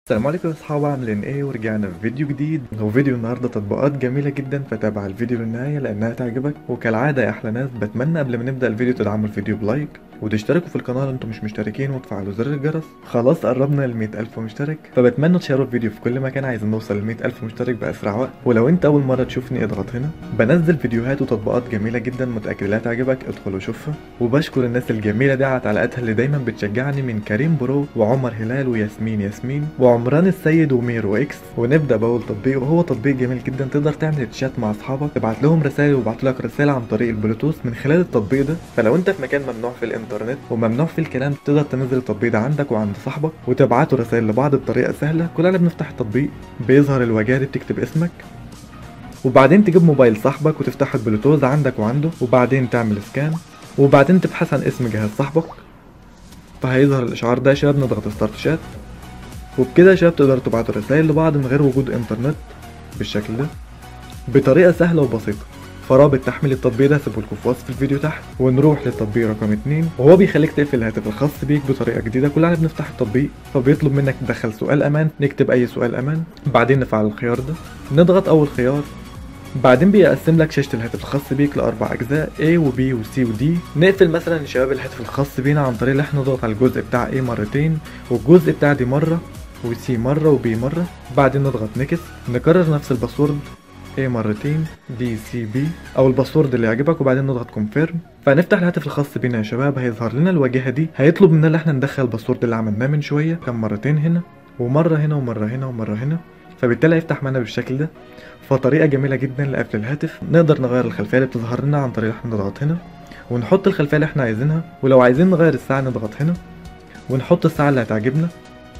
السلام عليكم يا اصحاب عاملين ايه ورجعنا في فيديو جديد وفيديو النهارده تطبيقات جميله جدا فتابع الفيديو للنهايه لانها تعجبك وكالعاده يا احلى ناس بتمنى قبل ما نبدا الفيديو تدعموا الفيديو بلايك وتشتركوا في القناه لو انتم مش مشتركين وتفعلوا زر الجرس خلاص قربنا ل ألف مشترك فبتمنى تشيروا الفيديو في كل مكان عايزين نوصل ل ألف مشترك باسرع وقت ولو انت اول مره تشوفني اضغط هنا بنزل فيديوهات وتطبيقات جميله جدا متاكد انها تعجبك ادخل وشوفها وبشكر الناس الجميله دي على تعليقاتها اللي دايما بتشجعني من كريم برو وعمر هلال وياسمين ياسمين وعمران السيد وميرو اكس ونبدا باول تطبيق وهو تطبيق جميل جدا تقدر تعمل تشات مع اصحابك تبعت لهم رسائل ويبعت لك رسائل عن طريق البلوتوث من خلال التطبيق ده فلو انت في مكان ممنوع في الانترنت وممنوع في الكلام تقدر تنزل التطبيق ده عندك وعند صاحبك وتبعتوا رسائل لبعض بطريقه سهله كلنا بنفتح التطبيق بيظهر الواجهه دي بتكتب اسمك وبعدين تجيب موبايل صاحبك وتفتح البلوتوث عندك وعنده وبعدين تعمل سكان وبعدين تبحث عن اسم جهاز صاحبك فهيظهر الاشعار ده يا شباب نضغط ستارت شات وبكده يا شباب تقدروا تبعتوا رسائل لبعض من غير وجود انترنت بالشكل ده بطريقه سهله وبسيطه فرابط تحميل التطبيق ده هسيبه لكم في وصف الفيديو تحت ونروح للتطبيق رقم اتنين وهو بيخليك تقفل الهاتف الخاص بيك بطريقه جديده كلنا بنفتح التطبيق فبيطلب منك تدخل سؤال امان نكتب اي سؤال امان بعدين نفعل الخيار ده نضغط اول خيار بعدين بيقسم لك شاشة الهاتف الخاص بيك لأربع أجزاء A و B و C و D نقفل مثلا يا شباب الهاتف الخاص بينا عن طريق إن احنا نضغط على الجزء بتاع A مرتين والجزء بتاع D مرة و C مرة و B مرة بعدين نضغط نكس نكرر نفس الباسورد A مرتين D C B أو الباسورد اللي يعجبك وبعدين نضغط كونفيرم فنفتح الهاتف الخاص بينا يا شباب هيظهر لنا الواجهة دي هيطلب مننا ان احنا ندخل الباسورد اللي عملناه من شوية كان مرتين هنا ومرة هنا ومرة هنا ومرة هنا فبالتالي هيفتح معانا بالشكل ده فطريقة جميلة جدا لقفل الهاتف نقدر نغير الخلفية اللي بتظهر لنا عن طريق احنا نضغط هنا ونحط الخلفية اللي احنا عايزينها ولو عايزين نغير الساعة نضغط هنا ونحط الساعة اللي هتعجبنا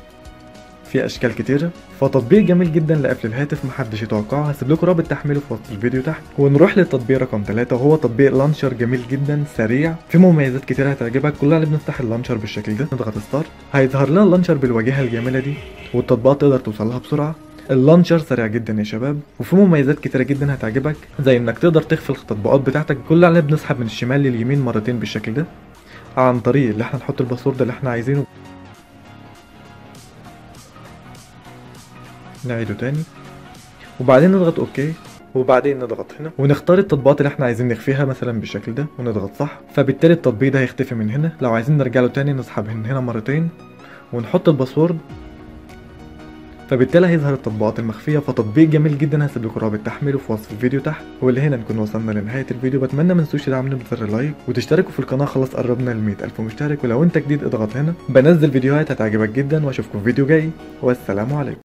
في اشكال كتيرة فتطبيق جميل جدا لقفل الهاتف محدش يتوقعه هسيب لكم رابط تحميله في وصف الفيديو تحت ونروح للتطبيق رقم 3 وهو تطبيق لانشر جميل جدا سريع في مميزات كتيرة هتعجبك كلنا بنفتح اللانشر بالشكل ده نضغط ستارت هيظهر لنا اللانشر بالواجهة الجميلة دي والتطبيقات تقدر توصل لها بسرعة اللانشر سريع جدا يا شباب وفي مميزات كتيره جدا هتعجبك زي انك تقدر تخفي التطبيقات بتاعتك كل علينا بنسحب من الشمال لليمين مرتين بالشكل ده عن طريق اللي احنا نحط الباسورد اللي احنا عايزينه نعيده تاني وبعدين نضغط اوكي وبعدين نضغط هنا ونختار التطبيقات اللي احنا عايزين نخفيها مثلا بالشكل ده ونضغط صح فبالتالي التطبيق ده هيختفي من هنا لو عايزين نرجع له تاني نسحب من هنا مرتين ونحط الباسورد فبالتالي هيظهر التطبيقات المخفية فتطبيق جميل جدا هسيب لكم رابط تحميله في وصف الفيديو تحت واللي هنا نكون وصلنا لنهاية الفيديو بتمنى ما تنسوش تدعموني بزر لايك وتشتركوا في القناة خلاص قربنا ل ألف مشترك ولو انت جديد اضغط هنا بنزل فيديوهات هتعجبك جدا واشوفكم في فيديو جاي والسلام عليكم